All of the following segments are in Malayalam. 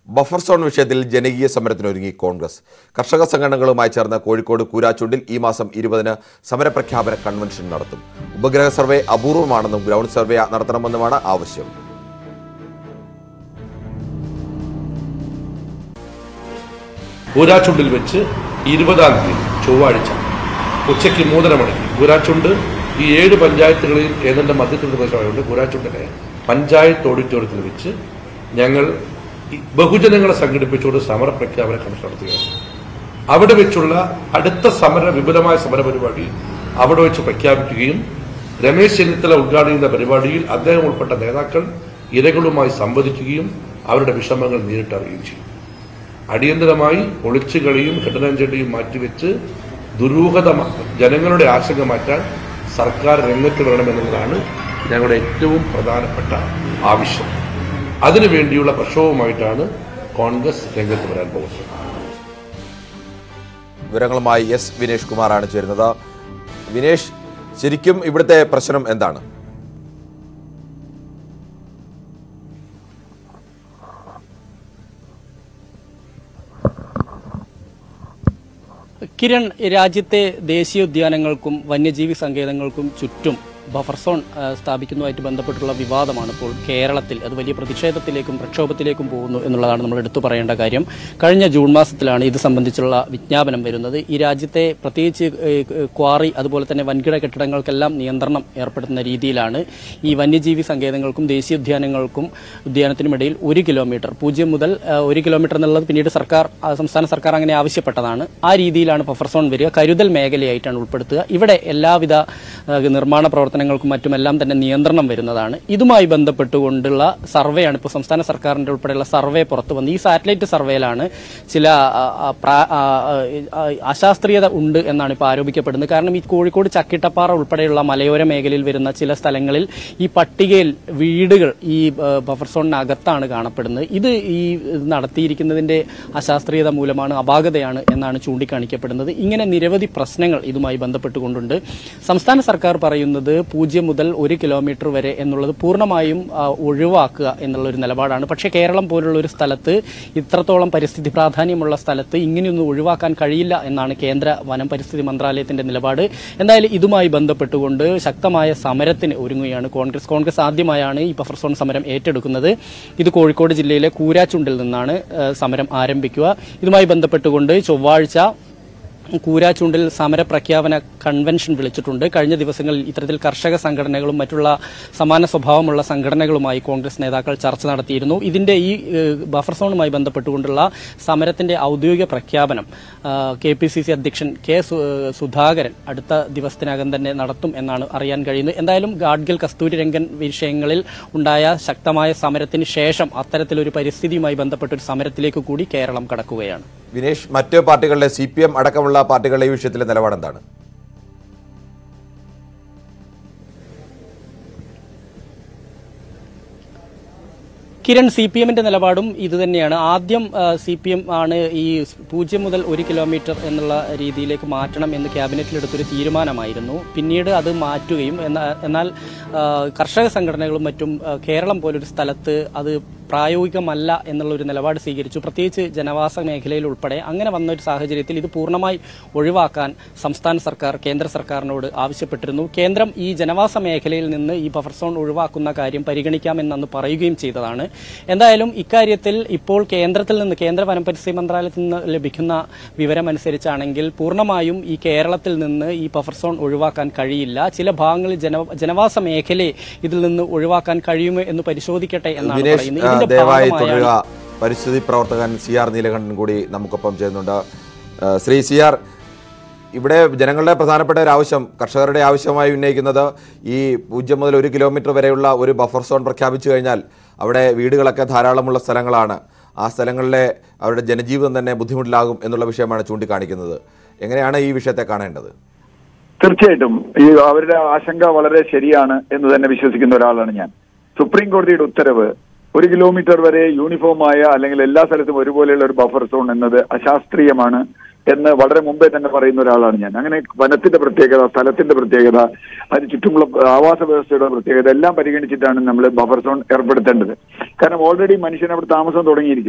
ബഫർ സോൺ വിഷയത്തിൽ ജനകീയ സമരത്തിനൊരുങ്ങി കോൺഗ്രസ് കർഷക സംഘടനകളുമായി ചേർന്ന് കോഴിക്കോട് കൂരാച്ചുണ്ടിൽ ഈ മാസം ഇരുപതിന് സമരപ്രഖ്യാപന കൺവെൻഷൻ നടത്തും ഉപഗ്രഹ സർവേ അപൂർവമാണെന്നും ഗ്രൗണ്ട് സർവേ നടത്തണമെന്നുമാണ് ആവശ്യം പൂരാച്ചുണ്ടിൽ വെച്ച് ഇരുപതാം തീയതി ചൊവ്വാഴ്ച ഉച്ചയ്ക്ക് മൂന്നര മണിക്ക് പൂരാച്ചുണ്ട് ഈ ഏഴ് പഞ്ചായത്തുകളിൽ ഏതാണ്ട് മധ്യത്തിൽ പ്രദേശമായതുകൊണ്ട് പൂരാച്ചുണ്ടിലെ പഞ്ചായത്ത് ഓഡിറ്റോറിയത്തിൽ വെച്ച് ഞങ്ങൾ ഈ ബഹുജനങ്ങളെ സംഘടിപ്പിച്ചുകൊണ്ട് സമരപ്രഖ്യാപന കൺവെൻഷൻ നടത്തുകയാണ് അവിടെ വെച്ചുള്ള അടുത്ത സമര വിപുലമായ സമര പരിപാടി അവിടെ വെച്ച് പ്രഖ്യാപിക്കുകയും രമേശ് ചെന്നിത്തല ഉദ്ഘാടനം ചെയ്യുന്ന പരിപാടിയിൽ അദ്ദേഹം ഉൾപ്പെട്ട നേതാക്കൾ ഇരകളുമായി സംവദിക്കുകയും അവരുടെ വിഷമങ്ങൾ നേരിട്ടറിയുകയും ചെയ്യും അടിയന്തരമായി ഒളിച്ചുകളിയും ഘടനാഞ്ചെടിയും മാറ്റിവെച്ച് ദുരൂഹത മ- ജനങ്ങളുടെ ആശങ്ക മാറ്റാൻ സർക്കാർ രംഗത്ത് വരണമെന്നുള്ളതാണ് ഞങ്ങളുടെ ഏറ്റവും പ്രധാനപ്പെട്ട ആവശ്യം അതിനുവേണ്ടിയുള്ള പ്രക്ഷോഭവുമായിട്ടാണ് കോൺഗ്രസ് രംഗത്ത് വരാൻ പോകുന്നത് വിവരങ്ങളുമായി എസ് വിനേഷ് കുമാറാണ് ചേരുന്നത് വിനേഷ് ശരിക്കും ഇവിടുത്തെ പ്രശ്നം എന്താണ് കിരൺ രാജ്യത്തെ ദേശീയോദ്യാനങ്ങൾക്കും വന്യജീവി സങ്കേതങ്ങൾക്കും ചുറ്റും ബഫർ സോൺ ആ, സ്ഥാപിക്കുന്നതുമായിട്ട് ബന്ധപ്പെട്ടുള്ള വിവാദമാണ് ഇപ്പോൾ കേരളത്തിൽ അത് വലിയ പ്രതിഷേധത്തിലേക്കും പ്രക്ഷോഭത്തിലേക്കും പോകുന്നു എന്നുള്ളതാണ് നമ്മൾ എടുത്തു പറയേണ്ട കാര്യം കഴിഞ്ഞ ജൂൺ മാസത്തിലാണ് ഇത് സംബന്ധിച്ചുള്ള വിജ്ഞാപനം വരുന്നത് ഈ രാജ്യത്തെ പ്രത്യേകിച്ച് ഏ, ഏ, ക്വാറി അതുപോലെ തന്നെ വൻകിട കെട്ടിടങ്ങൾക്കെല്ലാം നിയന്ത്രണം ഏർപ്പെടുത്തുന്ന രീതിയിലാണ് ഈ വന്യജീവി സങ്കേതങ്ങൾക്കും ദേശീയോദ്യാനങ്ങൾക്കും ഉദ്യാനത്തിനുമിടയിൽ ഒരു കിലോമീറ്റർ പൂജ്യം മുതൽ ആ, ഒരു കിലോമീറ്റർ എന്നുള്ളത് പിന്നീട് സർക്കാർ ആ, സംസ്ഥാന സർക്കാർ അങ്ങനെ ആവശ്യപ്പെട്ടതാണ് ആ രീതിയിലാണ് ബഫർ സോൺ വരിക കരുതൽ മേഖലയായിട്ടാണ് ഉൾപ്പെടുത്തുക ഇവിടെ എല്ലാവിധ ആ, നിർമ്മാണ പ്രവർത്തനങ്ങൾക്കും മറ്റുമെല്ലാം തന്നെ നിയന്ത്രണം വരുന്നതാണ് ഇതുമായി ബന്ധപ്പെട്ടുകൊണ്ടുള്ള സർവേയാണ് ഇപ്പോൾ സംസ്ഥാന സർക്കാരിന്റെ ഉൾപ്പെടെയുള്ള സർവേ പുറത്തു വന്നത് ഈ സാറ്റലൈറ്റ് സർവേയിലാണ് ചില ആ, ആ, പ്രാ- ആ, ആ, അശാസ്ത്രീയത ഉണ്ട് എന്നാണ് ഇപ്പോൾ ആരോപിക്കപ്പെടുന്നത് കാരണം ഈ കോഴിക്കോട് ചക്കിട്ടപ്പാറ ഉൾപ്പെടെയുള്ള മലയോര മേഖലയിൽ വരുന്ന ചില സ്ഥലങ്ങളിൽ ഈ പട്ടികയിൽ വീടുകൾ ഈ ആ, ബഫർ സോണിനകത്താണ് കാണപ്പെടുന്നത് ഇത് ഈ ഇത് നടത്തിയിരിക്കുന്നതിന്റെ അശാസ്ത്രീയത മൂലമാണ് അപാകതയാണ് എന്നാണ് ചൂണ്ടിക്കാണിക്കപ്പെടുന്നത് ഇങ്ങനെ നിരവധി പ്രശ്നങ്ങൾ ഇതുമായി ബന്ധപ്പെട്ടുകൊണ്ടുണ്ട് സംസ്ഥാന സർക്കാർ പറയുന്നത് പൂജ്യം മുതൽ ഒരു കിലോമീറ്റർ വരെ എന്നുള്ളത് പൂർണ്ണമായും ആ, ഒഴിവാക്കുക എന്നുള്ള ഒരു നിലപാടാണ് പക്ഷേ കേരളം പോലുള്ള ഒരു സ്ഥലത്ത് ഇത്രത്തോളം പരിസ്ഥിതി പ്രാധാന്യമുള്ള സ്ഥലത്ത് ഇങ്ങനെയൊന്നും ഒഴിവാക്കാൻ കഴിയില്ല എന്നാണ് കേന്ദ്ര വനം പരിസ്ഥിതി മന്ത്രാലയത്തിന്റെ നിലപാട് എന്തായാലും ഇതുമായി ബന്ധപ്പെട്ടുകൊണ്ട് ശക്തമായ സമരത്തിന് ഒരുങ്ങുകയാണ് കോൺഗ്രസ് കോൺഗ്രസ് ആദ്യമായാണ് ഈ ബഫർ സോൺ സമരം ഏറ്റെടുക്കുന്നത് ഇത് കോഴിക്കോട് ജില്ലയിലെ കൂരാച്ചുണ്ടിൽ നിന്നാണ് ആ, സമരം ആരംഭിക്കുക ഇതുമായി ബന്ധപ്പെട്ടുകൊണ്ട് ചൊവ്വാഴ്ച കൂരാച്ചുണ്ടിൽ സമരപ്രഖ്യാപന കൺവെൻഷൻ വിളിച്ചിട്ടുണ്ട് കഴിഞ്ഞ ദിവസങ്ങളിൽ ഇത്തരത്തിൽ കർഷക സംഘടനകളും മറ്റുള്ള സമാന സ്വഭാവമുള്ള സംഘടനകളുമായി കോൺഗ്രസ് നേതാക്കൾ ചർച്ച നടത്തിയിരുന്നു ഇതിന്റെ ഈ ഏഹ്, ബഫർ സോണുമായി ബന്ധപ്പെട്ടുകൊണ്ടുള്ള സമരത്തിന്റെ ഔദ്യോഗിക പ്രഖ്യാപനം കെ പി സി സി അധ്യക്ഷൻ കെ സു- ഏഹ്, സുധാകരൻ അടുത്ത ദിവസത്തിനകം തന്നെ നടത്തും എന്നാണ് അറിയാൻ കഴിയുന്നത് എന്തായാലും ഗാഡ്ഗിൽ കസ്തൂരി രംഗൻ വിഷയങ്ങളിൽ ഉണ്ടായ ശക്തമായ സമരത്തിന് ശേഷം അത്തരത്തിലൊരു പരിസ്ഥിതിയുമായി ബന്ധപ്പെട്ട ഒരു സമരത്തിലേക്ക് കൂടി കേരളം കടക്കുകയാണ് വിനേഷ് മറ്റ് പാർട്ടികളുടെ സി പി എം അടക്കമുള്ള പാർട്ടികളുടെ ഈ വിഷയത്തിലെ നിലപാട് എന്താണ് കിരൺ സി പി എമ്മിന്റെ നിലപാടും ഇതുതന്നെയാണ് ആദ്യം സി പി എം ആണ് ഈ പൂജ്യം മുതൽ ഒരു കിലോമീറ്റർ എന്നുള്ള രീതിയിലേക്ക് മാറ്റണം എന്ന് ക്യാബിനറ്റിലെടുത്തൊരു തീരുമാനമായിരുന്നു പിന്നീട് അത് മാറ്റുകയും എന്നാ- എന്നാൽ ആ, കർഷക സംഘടനകളും മറ്റും ആ, കേരളം പോലൊരു സ്ഥലത്ത് അത് പ്രായോഗികമല്ല എന്നുള്ള ഒരു നിലപാട് സ്വീകരിച്ചു പ്രത്യേകിച്ച് ജനവാസ മേഖലയിൽ ഉൾപ്പെടെ അങ്ങനെ വന്ന ഒരു സാഹചര്യത്തിൽ ഇത് പൂർണ്ണമായി ഒഴിവാക്കാൻ സംസ്ഥാന സർക്കാർ കേന്ദ്ര സർക്കാരിനോട് ആവശ്യപ്പെട്ടിരുന്നു കേന്ദ്രം ഈ ജനവാസ മേഖലയിൽ നിന്ന് ഈ ബഫർ സോൺ ഒഴിവാക്കുന്ന കാര്യം പരിഗണിക്കാമെന്ന് അന്ന് പറയുകയും ചെയ്തതാണ് എന്തായാലും ഇക്കാര്യത്തിൽ ഇപ്പോൾ കേന്ദ്രത്തിൽ നിന്ന് കേന്ദ്ര വനം പരിസ്ഥിതി മന്ത്രാലയത്തിൽ നിന്ന് ലഭിക്കുന്ന വിവരമനുസരിച്ചാണെങ്കിൽ പൂർണ്ണമായും ഈ കേരളത്തിൽ നിന്ന് ഈ ബഫർ സോൺ ഒഴിവാക്കാൻ കഴിയില്ല ചില ഭാഗങ്ങളിൽ ജന ജനവാസ മേഖലയെ ഇതിൽ നിന്ന് ഒഴിവാക്കാൻ കഴിയുമോ എന്ന് പരിശോധിക്കട്ടെ എന്നാണ് വിനേഷ് പറയുന്നത് ആ, ഇതിന്റെ ദയവായി ഭാഗമായാണ് തുടരുക പരിസ്ഥിതി പ്രവർത്തകൻ സി ആർ നീലകണ്ഠൻ കൂടി നമുക്കൊപ്പം ചേരുന്നുണ്ട് ആ, ശ്രീ സി ആർ ഇവിടെ ജനങ്ങളുടെ പ്രധാനപ്പെട്ട ഒരു ആവശ്യം കർഷകരുടെ ആവശ്യമായി ഉന്നയിക്കുന്നത് ഈ പൂജ്യം മുതൽ ഒരു കിലോമീറ്റർ വരെയുള്ള ഒരു ബഫർ സോൺ പ്രഖ്യാപിച്ചു കഴിഞ്ഞാൽ അവിടെ വീടുകളൊക്കെ ധാരാളമുള്ള സ്ഥലങ്ങളാണ് ആ സ്ഥലങ്ങളിലെ അവരുടെ ജനജീവിതം തന്നെ ബുദ്ധിമുട്ടിലാകും എന്നുള്ള വിഷയമാണ് ചൂണ്ടിക്കാണിക്കുന്നത് എങ്ങനെയാണ് ഈ വിഷയത്തെ കാണേണ്ടത് തീർച്ചയായിട്ടും ഈ അവരുടെ ആശങ്ക വളരെ ശരിയാണ് എന്ന് തന്നെ വിശ്വസിക്കുന്ന ഒരാളാണ് ഞാൻ സുപ്രീം കോടതിയുടെ ഉത്തരവ് ഒരു കിലോമീറ്റർ വരെ യൂണിഫോമായ അല്ലെങ്കിൽ എല്ലാ സ്ഥലത്തും ഒരുപോലെയുള്ള ഒരു ബഫർ സോൺ എന്നത് അശാസ്ത്രീയമാണ് എന്ന് വളരെ മുമ്പേ തന്നെ പറയുന്ന ഒരാളാണ് ഞാൻ അങ്ങനെ വനത്തിന്റെ പ്രത്യേകത സ്ഥലത്തിന്റെ പ്രത്യേകത അതിന് ചുറ്റുമുള്ള ആവാസ വ്യവസ്ഥയുടെ പ്രത്യേകത എല്ലാം പരിഗണിച്ചിട്ടാണ് നമ്മൾ ബഫർ സോൺ ഏർപ്പെടുത്തേണ്ടത് കാരണം ഓൾറെഡി മനുഷ്യൻ അവിടെ താമസം തുടങ്ങിയിരിക്കുന്നു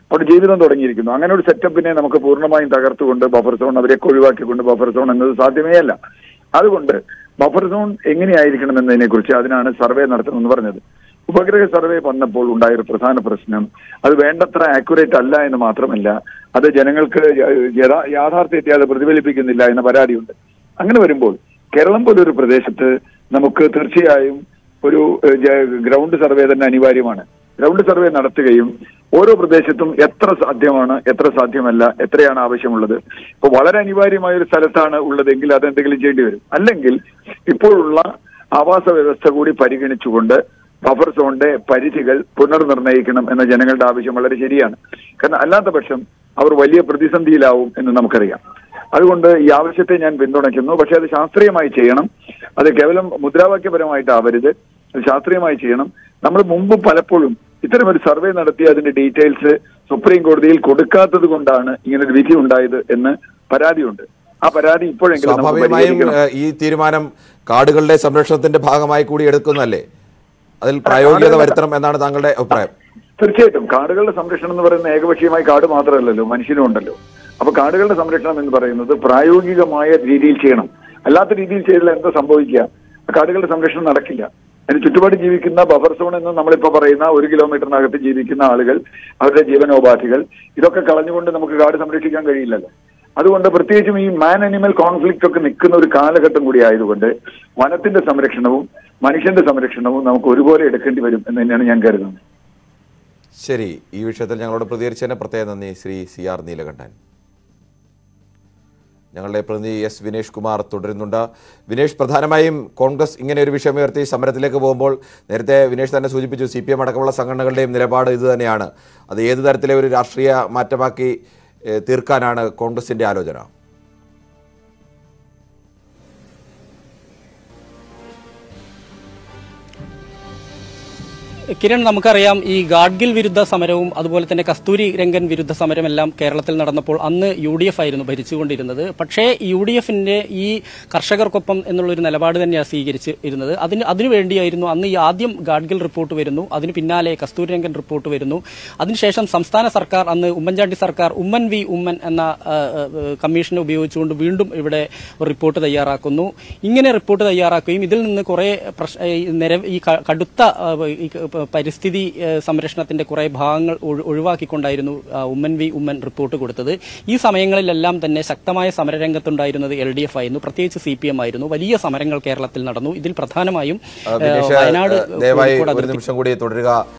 അവിടെ ജീവിതം തുടങ്ങിയിരിക്കുന്നു അങ്ങനെ ഒരു സെറ്റപ്പിനെ നമുക്ക് പൂർണ്ണമായും തകർത്തുകൊണ്ട് ബഫർ സോൺ അവരെയൊക്കെ ഒഴിവാക്കിക്കൊണ്ട് ബഫർ സോൺ എന്നത് സാധ്യമേ അല്ല അതുകൊണ്ട് ബഫർ സോൺ എങ്ങനെയായിരിക്കണം എന്നതിനെ കുറിച്ച് അതിനാണ് സർവേ നടത്തണമെന്ന് പറഞ്ഞത് ഉപഗ്രഹ സർവേ വന്നപ്പോൾ ഉണ്ടായ ഒരു പ്രധാന പ്രശ്നം അത് വേണ്ടത്ര ആക്യുറേറ്റ് അല്ല എന്ന് മാത്രമല്ല അത് ജനങ്ങൾക്ക് യഥാ- യാഥാർത്ഥ്യത്തെ അത് പ്രതിഫലിപ്പിക്കുന്നില്ല എന്ന പരാതിയുണ്ട് അങ്ങനെ വരുമ്പോൾ കേരളം പോലൊരു പ്രദേശത്ത് നമുക്ക് തീർച്ചയായും ഒരു ഏഹ്, ജ- ഗ്രൗണ്ട് സർവേ തന്നെ അനിവാര്യമാണ് ഗ്രൗണ്ട് സർവേ നടത്തുകയും ഓരോ പ്രദേശത്തും എത്ര സാധ്യമാണ് എത്ര സാധ്യമല്ല എത്രയാണ് ആവശ്യമുള്ളത് ഇപ്പൊ വളരെ അനിവാര്യമായ ഒരു സ്ഥലത്താണ് ഉള്ളതെങ്കിൽ അതെന്തെങ്കിലും ചെയ്യേണ്ടി വരും അല്ലെങ്കിൽ ഇപ്പോഴുള്ള ആവാസ വ്യവസ്ഥ കൂടി പരിഗണിച്ചുകൊണ്ട് ബഫർ സോണിന്റെ പരിധികൾ പുനർനിർണ്ണയിക്കണം എന്ന ജനങ്ങളുടെ ആവശ്യം വളരെ ശരിയാണ് കാരണം അല്ലാത്ത പക്ഷം അവർ വലിയ പ്രതിസന്ധിയിലാവും എന്ന് നമുക്കറിയാം അതുകൊണ്ട് ഈ ആവശ്യത്തെ ഞാൻ പിന്തുണയ്ക്കുന്നു പക്ഷെ അത് ശാസ്ത്രീയമായി ചെയ്യണം അത് കേവലം മുദ്രാവാക്യപരമായിട്ടാവരുത് അത് ശാസ്ത്രീയമായി ചെയ്യണം നമ്മൾ മുമ്പ് പലപ്പോഴും ഇത്തരം ഒരു സർവേ നടത്തി അതിന്റെ ഡീറ്റെയിൽസ് സുപ്രീം കോടതിയിൽ കൊടുക്കാത്തത് കൊണ്ടാണ് ഇങ്ങനൊരു വിധി ഉണ്ടായത് എന്ന് പരാതിയുണ്ട് ആ പരാതി ഇപ്പോഴെങ്കിലും നമുക്ക് സ്വാഭാവികമായും പരിഹരിക്കണം. ഏഹ്, ഈ തീരുമാനം കാടുകളുടെ സംരക്ഷണത്തിന്റെ ഭാഗമായി കൂടി എടുക്കുന്നതല്ലേ അതിൽ പ്രായോഗികത വരുത്തണം എന്നാണ് താങ്കളുടെ അഭിപ്രായം തീർച്ചയായിട്ടും കാടുകളുടെ സംരക്ഷണം എന്ന് പറയുന്നത് ഏകപക്ഷീയമായി കാട് മാത്രമല്ലല്ലോ മനുഷ്യനും ഉണ്ടല്ലോ അപ്പൊ കാടുകളുടെ സംരക്ഷണം എന്ന് പറയുന്നത് പ്രായോഗികമായ രീതിയിൽ ചെയ്യണം അല്ലാത്ത രീതിയിൽ ചെയ്താൽ എന്താ സംഭവിക്കുക കാടുകളുടെ സംരക്ഷണം നടക്കില്ല അതിന് ചുറ്റുപാട് ജീവിക്കുന്ന ബഫർ സോൺ എന്ന് നമ്മളിപ്പോ പറയുന്ന ഒരു കിലോമീറ്ററിനകത്ത് ജീവിക്കുന്ന ആളുകൾ അവരുടെ ജീവനോപാധികൾ ഇതൊക്കെ കളഞ്ഞുകൊണ്ട് നമുക്ക് കാട് സംരക്ഷിക്കാൻ കഴിയില്ലല്ലോ അതുകൊണ്ട് പ്രത്യേകിച്ചും ഈ മാൻ അനിമൽ കോൺഫ്ലിക്റ്റ് ഒക്കെ നിൽക്കുന്ന ഒരു കാലഘട്ടം കൂടി ആയതുകൊണ്ട് വനത്തിന്റെ സംരക്ഷണവും മനുഷ്യന്റെ സംരക്ഷണവും നമുക്ക് ഒരുപോലെ എടുക്കേണ്ടി വരും എന്ന് തന്നെയാണ് ഞാൻ കരുതുന്നത് ശരി ഈ വിഷയത്തിൽ ഞങ്ങളോട് പ്രതികരിച്ചതിന് പ്രത്യേക നന്ദി ശ്രീ സി ആർ നീലകണ്ഠൻ ഞങ്ങളുടെ പ്രതിനിധി എസ് വിനേഷ് കുമാർ തുടരുന്നുണ്ട് വിനേഷ് പ്രധാനമായും കോൺഗ്രസ് ഇങ്ങനെ ഒരു വിഷയം ഉയർത്തി സമരത്തിലേക്ക് പോകുമ്പോൾ നേരത്തെ വിനേഷ് തന്നെ സൂചിപ്പിച്ചു സി പി എം അടക്കമുള്ള സംഘടനകളുടെയും നിലപാട് ഇത് തന്നെയാണ് അത് ഏത് തരത്തിലെ ഒരു രാഷ്ട്രീയ മാറ്റമാക്കി ഏഹ്, തീർക്കാനാണ് കോൺഗ്രസിന്റെ ആലോചന കിരൺ നമുക്കറിയാം ഈ ഗാഡ്ഗിൽ വിരുദ്ധ സമരവും അതുപോലെ തന്നെ കസ്തൂരി രംഗൻ വിരുദ്ധ സമരമെല്ലാം കേരളത്തിൽ നടന്നപ്പോൾ അന്ന് യു ഡി എഫ് ആയിരുന്നു ഭരിച്ചുകൊണ്ടിരുന്നത് പക്ഷേ യു ഡി എഫിന്റെ ഈ കർഷകർക്കൊപ്പം എന്നുള്ളൊരു നിലപാട് തന്നെയാണ് സ്വീകരിച്ച് ഇരുന്നത് അതിന് അതിനുവേണ്ടിയായിരുന്നു അന്ന് ഈ ആദ്യം ഗാഡ്ഗിൽ റിപ്പോർട്ട് വരുന്നു അതിന് പിന്നാലെ കസ്തൂരി രംഗൻ റിപ്പോർട്ട് വരുന്നു അതിനുശേഷം സംസ്ഥാന സർക്കാർ അന്ന് ഉമ്മൻചാണ്ടി സർക്കാർ ഉമ്മൻ വി ഉമ്മൻ എന്ന ആ, ആ, കമ്മീഷനെ ഉപയോഗിച്ചുകൊണ്ട് വീണ്ടും ഇവിടെ റിപ്പോർട്ട് തയ്യാറാക്കുന്നു ഇങ്ങനെ റിപ്പോർട്ട് തയ്യാറാക്കുകയും ഇതിൽ നിന്ന് കുറെ പ്രശ് ഈ നിര ഈ ക- കടുത്ത ആ, ഈ ക- പ- പരിസ്ഥിതി ആ, സംരക്ഷണത്തിന്റെ കുറെ ഭാഗങ്ങൾ ഒഴി- ഒഴിവാക്കിക്കൊണ്ടായിരുന്നു ആ, ഉമ്മൻ വി ഉമ്മൻ റിപ്പോർട്ട് കൊടുത്തത് ഈ സമയങ്ങളിലെല്ലാം തന്നെ ശക്തമായ സമരരംഗത്തുണ്ടായിരുന്നത് എൽ ഡി എഫ് ആയിരുന്നു പ്രത്യേകിച്ച് സി പി എം ആയിരുന്നു വലിയ സമരങ്ങൾ കേരളത്തിൽ നടന്നു ഇതിൽ പ്രധാനമായും ആ, ആ, വിനേഷ് വയനാട് ഏഹ്, ദയവായി കോഴിക്കോട് ഒരു അതിർത്തി നിമിഷം കൂടി തുടരുക